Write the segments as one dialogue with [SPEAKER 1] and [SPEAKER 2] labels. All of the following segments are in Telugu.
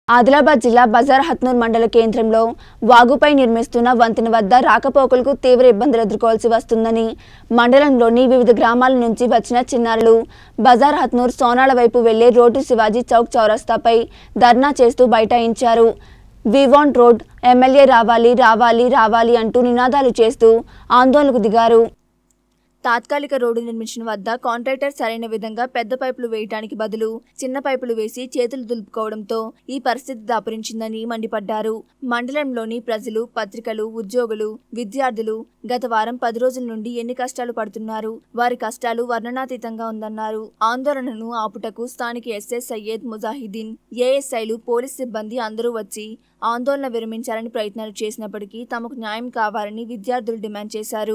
[SPEAKER 1] ఆదిలాబాద్ జిల్లా బజార్ హత్నూర్ మండల కేంద్రంలో వాగుపై నిర్మిస్తున్న వంతెన వద్ద రాకపోకలకు తీవ్ర ఇబ్బందులు ఎదుర్కోవాల్సి వస్తుందని మండలంలోని వివిధ గ్రామాల నుంచి వచ్చిన చిన్నారులు బజార్ హత్నూర్ సోనాల వైపు వెళ్లే రోడ్డు శివాజీ చౌక్ చౌరస్తాపై ధర్నా చేస్తూ బైఠాయించారు వివాంట్ రోడ్ ఎమ్మెల్యే రావాలి రావాలి రావాలి అంటూ నినాదాలు చేస్తూ ఆందోళనకు దిగారు తాత్కాలిక రోడ్డు నిర్మించిన వద్ద కాంట్రాక్టర్ సరైన విధంగా పెద్ద పైపులు వేయటానికి బదులు చిన్న పైపులు వేసి చేతులు దులుపుకోవడంతో ఈ పరిస్థితి దాపురించిందని మండిపడ్డారు మండలంలోని ప్రజలు పత్రికలు ఉద్యోగులు విద్యార్థులు గత వారం పది రోజుల నుండి ఎన్ని కష్టాలు పడుతున్నారు వారి కష్టాలు వర్ణనాతీతంగా ఉందన్నారు ఆందోళనను ఆపుటకు స్థానిక ఎస్ఎస్ సయ్యద్ ముజాహిదీన్ ఏఎస్ఐలు పోలీస్ సిబ్బంది అందరూ వచ్చి ఆందోళన విరమించాలని ప్రయత్నాలు చేసినప్పటికీ తమకు న్యాయం కావాలని విద్యార్థులు డిమాండ్ చేశారు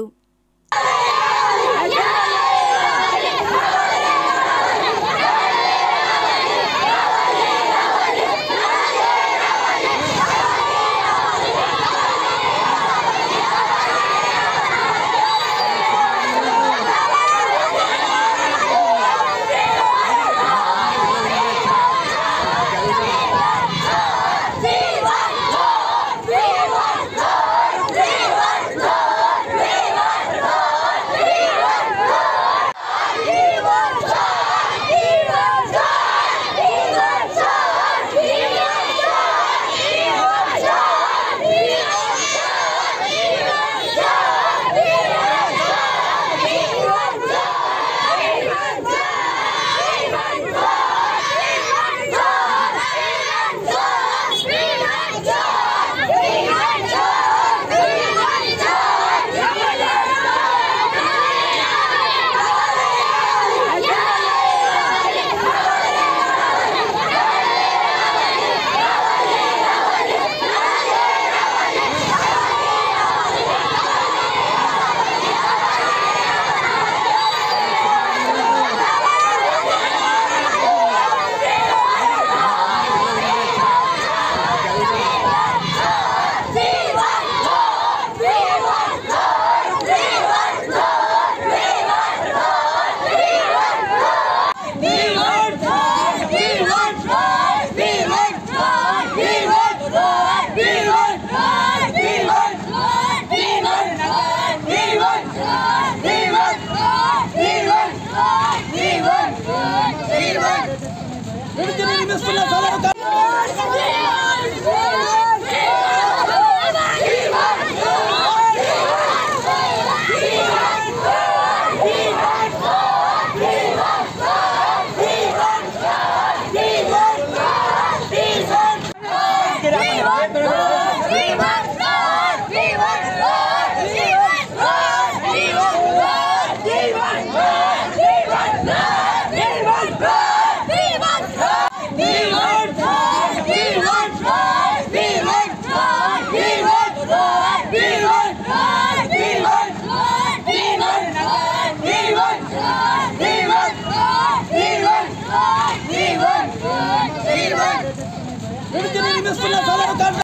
[SPEAKER 2] నిర్మిస్తున్న సదరు